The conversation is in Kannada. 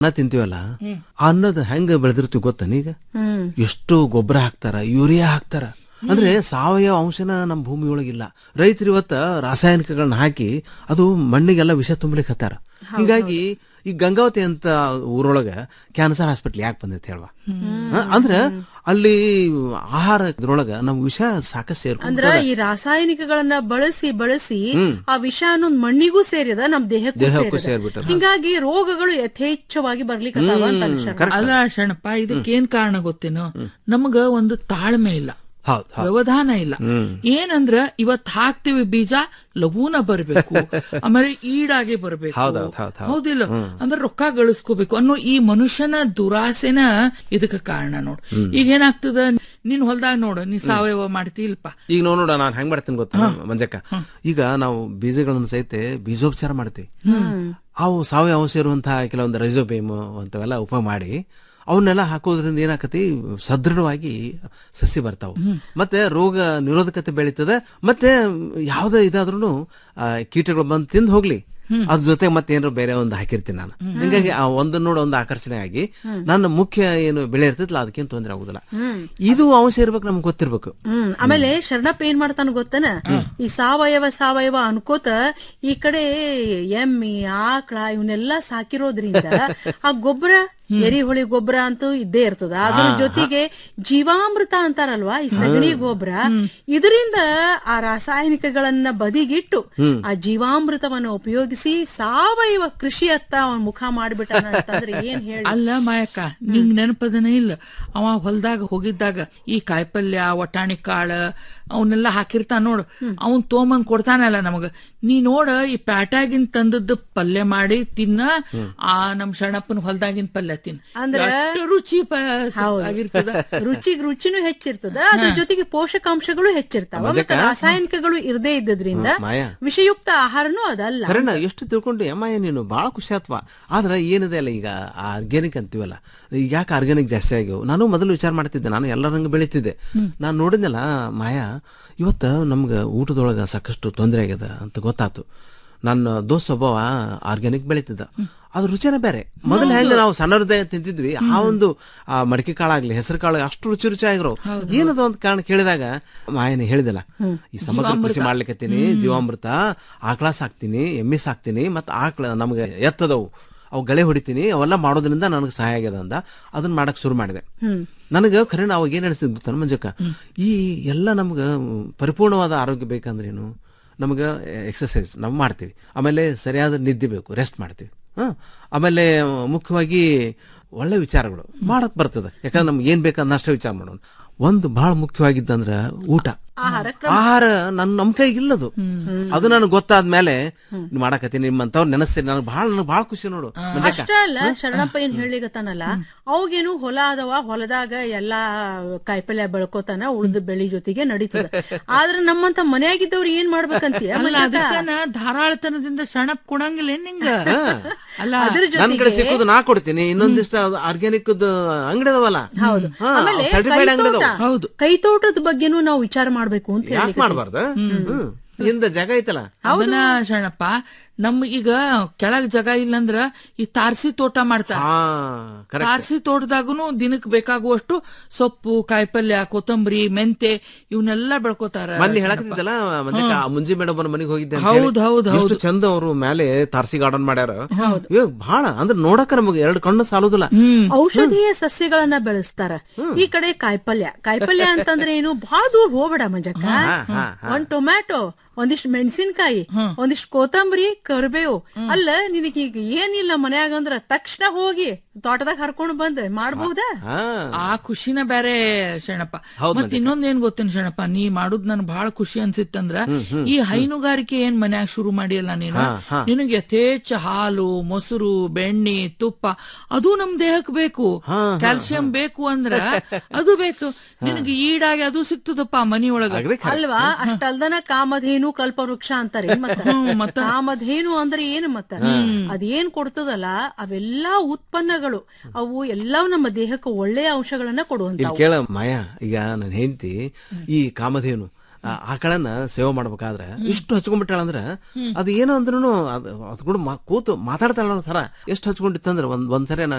ಅನ್ನ ತಿಂತೀವಲ್ಲ ಆ ಅನ್ನದ ಹೆಂಗ ಬೆಳೆದಿರ್ತೀವಿ ಗೊತ್ತಾನ ಈಗ ಹ್ಮ್ ಎಷ್ಟು ಗೊಬ್ಬರ ಹಾಕ್ತಾರ ಯೂರಿಯಾ ಹಾಕ್ತಾರ ಅಂದ್ರೆ ಸಾವಯವ ಅಂಶನ ನಮ್ಮ ಭೂಮಿ ಒಳಗಿಲ್ಲ ರೈತರು ಇವತ್ತ ರಾಸಾಯನಿಕಗಳನ್ನ ಹಾಕಿ ಅದು ಮಣ್ಣಿಗೆಲ್ಲ ವಿಷ ತುಂಬಲಿಕ್ಕೆ ಹತ್ತಾರ ಹೀಗಾಗಿ ಈ ಗಂಗಾವತಿ ಅಂತ ಊರೊಳಗ ಕ್ಯಾನ್ಸರ್ ಹಾಸ್ಪಿಟ್ಲ್ ಯಾಕೆ ಬಂದೈತೆ ಹೇಳುವ ಅಂದ್ರ ಅಲ್ಲಿ ಆಹಾರದೊಳಗ ನಮ್ ವಿಷ ಸಾಕಷ್ಟು ಸೇರ್ಕೊಂಡು ಅಂದ್ರ ಈ ರಾಸಾಯನಿಕಗಳನ್ನ ಬಳಸಿ ಬಳಸಿ ಆ ವಿಷ ಅನ್ನೋದ್ ಮಣ್ಣಿಗೂ ಸೇರಿದ ನಮ್ ದೇಹಕ್ಕೂ ದೇಹಕ್ಕೂ ಸೇರಿದ ಸೇರ್ಬಿಟ್ಟದ. ಹಿಂಗಾಗಿ ರೋಗಗಳು ಯಥೇಚ್ಛವಾಗಿ ಬರ್ಲಿಕ್ಕತ್ತಾವ ಅಂತ ಅನ್ಸಲ್ಲ. ಅಲ್ಲ ಶರಣಪ್ಪ ಇದಕ್ಕೇನ್ ಕಾರಣ ಗೊತ್ತೇನೋ ನಮಗ ಒಂದು ತಾಳ್ಮೆ ಇಲ್ಲ ಹೌದ್ ಹೌದ್ ವ್ಯವಧಾನ ಇಲ್ಲ ಏನಂದ್ರ ಇವತ್ ಹಾಕ್ತಿವಿ ಬೀಜ ಲಘೂನ ಬರ್ಬೇಕು ಆಮೇಲೆ ಈಡಾಗೆ ಬರ್ಬೇಕು ಹೌದೌದ್ ಹೌದ್ ಹೌದ್. ಹೌದಿಲ್ಲ ಅಂದ್ರೆ ರೊಕ್ಕ ಗಳಿಸ್ಕೋಬೇಕು ಅನ್ನೋ ಈ ಮನುಷ್ಯನ ದುರಾಸೆನ ಇದಕ್ಕ ಕಾರಣ ನೋಡ್ ಈಗ ಏನಾಗ್ತದ ನಿನ್ ಹೊಲ್ದಾಗ ನೋಡು ನೀ ಸಾವಯವ ಮಾಡ್ತಿ ಇಲ್ಪ ಈಗ ನಾವು ನೋಡ ನಾನು ಹೆಂಗ್ ಮಾಡ್ತೀನಿ ಗೊತ್ತಾ ಮಂಜಕ್ಕ ಈಗ ನಾವು ಬೀಜಗಳನ್ನು ಸಹಿತ ಬೀಜೋಪಚಾರ ಮಾಡ್ತೀವಿ ಅವು ಸಾವಯವ ಅಂಶ ಇರುವಂತಹ ಕೆಲವೊಂದು ರೈಸೋಬೇಮ್ ಅಂತವೆಲ್ಲ ಉಪ ಮಾಡಿ ಅವನ್ನೆಲ್ಲ ಹಾಕೋದ್ರಿಂದ ಏನಾಕತಿ ಸದೃಢವಾಗಿ ಸಸಿ ಬರ್ತಾವ ಮತ್ತೆ ರೋಗ ನಿರೋಧಕತೆ ಬೆಳೀತದೆ ಮತ್ತೆ ಯಾವ್ದೇ ಇದಾದ್ರೂ ಕೀಟಗಳು ಬಂದು ತಿಂದು ಹೋಗ್ಲಿ ಅದ್ರ ಜೊತೆ ಮತ್ತೆ ಏನಾರು ಬೇರೆ ಒಂದು ಹಾಕಿರ್ತೀನಿ ನಾನು ಹಿಂಗಾಗಿ ಆ ಒಂದು ನೋಡ ಒಂದು ಆಕರ್ಷಣೆ ಆಗಿ ನನ್ನ ಮುಖ್ಯ ಏನು ಬೆಳೆ ಇರ್ತೈತಲ್ಲ ಅದಕ್ಕೇನು ತೊಂದರೆ ಆಗುದಿಲ್ಲ ಇದು ಅಂಶ ಇರ್ಬೇಕು ನಮ್ಗೆ ಗೊತ್ತಿರ್ಬೇಕು ಹ್ಮ್ ಆಮೇಲೆ ಶರಣಪ್ಪ ಏನ್ ಮಾಡ್ತಾನ ಗೊತ್ತನ ಈ ಸಾವಯವ ಸಾವಯವ ಅನ್ಕೋತ ಈ ಕಡೆ ಎಮ್ಮಿ ಆಕಳ ಇವನ್ನೆಲ್ಲ ಸಾಕಿರೋದ್ರಿಂದ ಆ ಗೊಬ್ಬರ ಎರಿಹುಳಿ ಗೊಬ್ಬರ ಅಂತೂ ಇದ್ದೇ ಇರ್ತದ ಅದ್ರ ಜೊತೆಗೆ ಜೀವಾಮೃತ ಅಂತಾರಲ್ವಾ ಈ ಸಗಣಿ ಗೊಬ್ಬರ ಇದರಿಂದ ಆ ರಾಸಾಯನಿಕಗಳನ್ನ ಬದಿಗಿಟ್ಟು ಆ ಜೀವಾಮೃತವನ್ನ ಉಪಯೋಗಿಸಿ ಸಾವಯವ ಕೃಷಿಯತ್ತ ಅವನ್ ಮುಖ ಮಾಡ್ಬಿಟ್ಟಾನ ಅಂತಂದ್ರೆ ಏನ್ ಹೇಳಿ ಅಲ್ಲ ಮಾಯಕ್ಕ ನಿಂಗ್ ನೆನಪದನೇ ಇಲ್ಲ ಅವ ಹೊಲ್ದಾಗ ಹೋಗಿದ್ದಾಗ ಈ ಕಾಯಿಪಲ್ಯ ವಟಾಣಿ ಕಾಳ ಅವನ್ನೆಲ್ಲ ಹಾಕಿರ್ತಾನ ನೋಡು ಅವನ್ ತೊಗೊಂಬಂದ್ ಕೊಡ್ತಾನಲ್ಲ ನಮಗ ನೀ ನೋಡ ಈ ಪ್ಯಾಟ್ಯಾಗಿನ್ ತಂದದ್ದು ಪಲ್ಯ ಮಾಡಿ ತಿನ್ನ ಆ ನಮ್ ಶರಣಪ್ಪನ ಹೊಲ್ದಾಗಿನ ಪಲ್ಯ ತಿನ್ನ ಅಂದ್ರ- ಎಷ್ಟು ರುಚಿ ಪ- ಆಗಿರ್ತದ ರುಚಿಗ್ ರುಚಿನೂ ಹೆಚ್ಚಿರ್ತದ ಅದ್ರ ಜೊತೆಗೆ ಪೋಷಕಾಂಶಗಳು ಹೆಚ್ಚಿರ್ತಾವ ಮತ್ತೆ ರಾಸಾಯನಿಕಗಳು ಇರದೇ ಇದ್ದದ್ರಿಂದ ಮಾಯಾ. ವಿಷಯುಕ್ತ ಆಹಾರನೂ ಅದಲ್ಲ ಕರೆನ ಎಷ್ಟು ತಿಳ್ಕೊಂಡು ಅಮ್ಮಯ್ಯ ನೀನು ಬಹಳ ಖುಷಿ ಆತ್ವ ಆದ್ರೆ ಏನಿದೆ ಅಲ್ಲ ಈಗ ಆರ್ಗ್ಯಾನಿಕ್ ಅಂತೀವಲ್ಲ ಈಗ ಯಾಕೆ ಆರ್ಗ್ಯಾನಿಕ್ ಜಾಸ್ತಿ ಆಗ್ಯಾವ ನಾನು ಮೊದಲು ವಿಚಾರ ಮಾಡ್ತಿದ್ದೆ ನಾನು ಎಲ್ಲರಂಗ ಬೆಳಿತಿದ್ದೆ ನಾನು ನೋಡಿದ್ನಲ್ಲ ಮಾಯಾ ಇವತ್ತ ನಮ್ಗೆ ಊಟದೊಳಗ ಸಾಕಷ್ಟು ತೊಂದರೆ ಆಗ್ಯದ ಅಂತ ಗೊತ್ತಾತು ನನ್ನ ದೋಸ್ತ ಒಬ್ಬವ ಆರ್ಗ್ಯಾನಿಕ್ ಬೆಳಿತಿದ್ದ ಅದ್ರ ರುಚಿನೇ ಬೇರೆ ಮೊದಲು ಹೆಂಗ ನಾವು ಸಣ್ಣರದೇ ತಿಂತಿದ್ವಿ ಆ ಒಂದು ಆ ಮಡಿಕೆ ಕಾಳಾಗ್ಲಿ ಹೆಸರು ಕಾಳು ಅಷ್ಟು ರುಚಿ ರುಚಿ ಆಗಿರೋ ಏನದು ಅಂತ ಕಾರಣ ಕೇಳಿದಾಗ ಮಾಯನೆ ಹೇಳಿದಿಲ್ಲ ಈ ಸಮಗ್ರ ಕೃಷಿ ಮಾಡ್ಲಿಕ್ಕತ್ತೀನಿ ಜೀವಾಮೃತ ಆಕಳ ಸಾಕ್ತೀನಿ ಎಮ್ಮೆ ಸಾಕ್ತೀನಿ ಮತ್ತೆ ಆಕಳ ನಮ್ಗೆ ಎತ್ತದವು ಅವು ಗಳೆ ಹೊಡಿತೀನಿ ಅವೆಲ್ಲ ಮಾಡೋದ್ರಿಂದ ನನಗೆ ಸಹಾಯ ಆಗ್ಯದ ಅಂದ ಅದನ್ನ ಮಾಡಕ್ ಶುರು ಮಾಡಿದೆ ನನಗೆ ಖರೆ ಅವಾಗ ಏನ್ ಅನಿಸಿದ್ ಗೊತ್ತಾನ ಮಂಜಕ್ಕ ಈ ಎಲ್ಲ ನಮ್ಗೆ ಪರಿಪೂರ್ಣವಾದ ಆರೋಗ್ಯ ಬೇಕಂದ್ರೇನು ನಮ್ಗೆ ಎಕ್ಸಸೈಸ್ ನಾವು ಮಾಡ್ತೀವಿ ಆಮೇಲೆ ಸರಿಯಾದ ನಿದ್ದೆ ಬೇಕು ರೆಸ್ಟ್ ಮಾಡ್ತೀವಿ ಹ ಆಮೇಲೆ ಮುಖ್ಯವಾಗಿ ಒಳ್ಳೆ ವಿಚಾರಗಳು ಮಾಡಕ್ ಬರ್ತದೆ ಯಾಕಂದ್ರೆ ನಮ್ಗೆ ಏನ್ ಬೇಕಂದ ಅಷ್ಟೇ ವಿಚಾರ ಮಾಡೋಣ ಒಂದು ಬಹಳ ಮುಖ್ಯವಾಗಿದ್ದಂದ್ರ ಊಟ ಆಹಾರ ನನ್ ನಮ್ ಕೈಗಿಲ್ಲದು ಅದು ನನಗೆ ಗೊತ್ತಾದ್ಮೇಲೆ ಮಾಡಕತ್ತೀನಿ ನಿಮ್ಮಂತವ್ರು ನೆನಸ್ತೀನಿ ನನಗೆ ಬಹಳ ನನಗೆ ಬಹಳ ಖುಷಿ ನೋಡು ಮಂಜಕ್ಕ ಅಷ್ಟ ಅಲ್ಲ ಶರಣಪ್ಪ ಏನ್ ಹೇಳಿಗತ್ತಾನಲ್ಲ ಅವಾಗೇನು ಹೊಲ ಅದಾವ ಹೊಲದಾಗ ಎಲ್ಲಾ ಕಾಯಿಪಲ್ಯ ಬೆಳ್ಕೋತಾನ ಉಳ್ದ ಬೆಳಿ ಜೊತೆಗೆ ನಡೀತದ ಆದ್ರ ನಮ್ಮಂತ ಮನೆಯಾಗಿದ್ದವ್ರು ಏನ್ ಮಾಡ್ಬೇಕಂತೀಯ ಅಲ್ಲ ಅದಕ್ಕನ ಧಾರಾಳತನದಿಂದ ಶರಣಪ್ಪ ಕೊಡಂಗಿಲ್ಲ ಏನ್ ನಿಂಗ ಅಲ್ಲ ಅದ್ರ ನನ್ ಕಡೆ ಸಿಕ್ಕೋದು ನಾ ಕೊಡ್ತೀನಿ ಇನ್ನೊಂದಿಷ್ಟ ಆರ್ಗ್ಯಾನಿಕ್ ಅಂಗಡಿ ಅದಾವಲ್ಲ ಹೌದು ಆಮೇಲೆ ಸರ್ಟಿಫೈಡ್ ಅಂಗಡಿ ಅದಾವ ಹೌದು ಕೈತೋಟದ ಬಗ್ಗೆನೂ ನಾವು ವಿಚಾರ ಮಾಡ್ಬೇಕು ಅಂತ ಹೇಳಿ ಯಾಕೆ ಮಾಡ್ಬಾರ್ದ ಹ್ಮ್ ಹಿಂದ ಜಾಗ ಐತಲ್ಲ ಅವನ ಶರಣಪ್ಪ ನಮ್ ಈಗ ಕೆಳಗ್ ಜಾಗ ಇಲ್ಲಂದ್ರ ಈ ತಾರಸಿ ತೋಟ ಮಾಡ್ತಾರ ಹಾ ಕರೆಕ್ಟ್ ತಾರಸಿ ತೋಟದಾಗನು ದಿನಕ್ ಬೇಕಾಗುವಷ್ಟು ಸೊಪ್ಪು ಕಾಯಿಪಲ್ಯ ಕೊತ್ತಂಬರಿ ಮೆಂತೆ ಇವನ್ನೆಲ್ಲ ಬೆಳ್ಕೋತಾರ ಮೊನ್ನೆ ಹೇಳಕತ್ತಿದ್ದಲ್ಲ ಮಂಜಕ್ಕ ಆ ಮುಂಜಿ ಮೇಡಮ್ ಮನೆಗೆ ಹೋಗಿದ್ದೆ ಅಂತ ಹೌದ್ ಹೇಳಿ. ಹೌದ್ ಎಷ್ಟು ಚಂದ ಅವರು ಮೇಲೆ ತಾರಸಿ ಗಾರ್ಡನ್ ಮಾಡ್ಯಾರ ಇವಾಗ ಬಹಳ ಅಂದ್ರೆ ನೋಡಕ ನಮಗೆ ಎರಡು ಕಣ್ಣು ಸಾಲೋದಿಲ್ಲ ಔಷಧೀಯ ಸಸ್ಯಗಳನ್ನ ಬೆಳೆಸ್ತಾರ ಈ ಕಡೆ ಕಾಯಿಪಲ್ಯ ಕಾಯಿಪಲ್ಯ ಅಂತಂದ್ರೆ ಏನು ಬಹಳ ದೂರ ಹೋಗ್ಬೇಡ ಮಂಜಕ್ಕ ಒಂದ್ ಟೊಮ್ಯಾಟೊ ಒಂದಿಷ್ಟು ಮೆಣಸಿನ್ಕಾಯಿ ಒಂದಿಷ್ಟು ಕೊತ್ತಂಬರಿ ಕರಿಬೇವು ಅಲ್ಲ ನಿನಗೆ ಈಗ ಏನಿಲ್ಲ ಮನ್ಯಾಗ ಅಂದ್ರ ತಕ್ಷಣ ಹೋಗಿ ತೋಟದಾಗ ಹರ್ಕೊಂಡ್ ಬಂದ್ ಮಾಡ್ಬಹುದಾ ಹಾ ಆ ಖುಷಿನ ಬೇರೆ ಶರಣಪ್ಪ ಹೌದ್ ಮತ್ ಇನ್ನೊಂದ್ ಏನ್ ಗೊತ್ತೇನ್ ಶರಣಪ್ಪ ನೀ ಮಾಡುದ್ ನನ್ ಬಹಳ ಖುಷಿ ಅನ್ಸಿತ್ತಂದ್ರ ಈ ಹೈನುಗಾರಿಕೆ ಏನ್ ಮನ್ಯಾಗ ಶುರು ಮಾಡಿಯಲ್ಲ ನೀನು ನಿನಗೆ ಯಥೇಚ್ಛ ಹಾಲು ಮೊಸರು ಬೆಣ್ಣೆ ತುಪ್ಪ ಅದು ನಮ್ ದೇಹಕ್ ಬೇಕು ಕ್ಯಾಲ್ಸಿಯಂ ಬೇಕು ಅಂದ್ರ ಅದು ಬೇಕು ನಿನಗೆ ಈಡಾಗಿ ಅದು ಸಿಗ್ತದಪ್ಪ ಮನಿಯೊಳಗ ಅಗದಿ ಖರೆ. ಅಲ್ವಾ ಅಷ್ಟಲ್ದನ ಕಾಮಧೇನು ಕಲ್ಪವೃಕ್ಷ ಅಂತಾರೆ ಮತ್ತ ಕಾಮಧೇನು ಅಂದ್ರೆ ಏನು ಮತ್ತ ಅದೇನ್ ಕೊಡ್ತದಲ್ಲ ಅವೆಲ್ಲಾ ಉತ್ಪನ್ನಗಳು ಅವು ಎಲ್ಲವೂ ನಮ್ಮ ದೇಹಕ್ಕೆ ಒಳ್ಳೆಯ ಅಂಶಗಳನ್ನ ಇಲ್ಲಿ ಕೊಡುವಂತಾವು ಕೇಳ ಮಾಯಾ ಈಗ ನನ್ನ ಹೆಂಡತಿ ಈ ಕಾಮಧೇನು ಆ ಆಕಳನ್ನ ಸೇವೆ ಮಾಡ್ಬೇಕಾದ್ರೆ ಇಷ್ಟು ಹಚ್ಕೊಂಡ್ಬಿಟ್ಟಾಳ ಅಂದ್ರ ಅದು ಏನೋ ಅಂದ್ರೂ ಅದು ಅದು ಕೂಡ ಮಾ- ಕೂತು ಮಾತಾಡ್ತಾಳ ಅನ್ನೋ ಥರ ಎಷ್ಟು ಹಚ್ಕೊಂಡಿತ್ತಂದ್ರ ಒಂದ್ ಒಂದ್ಸರಿ ನಾ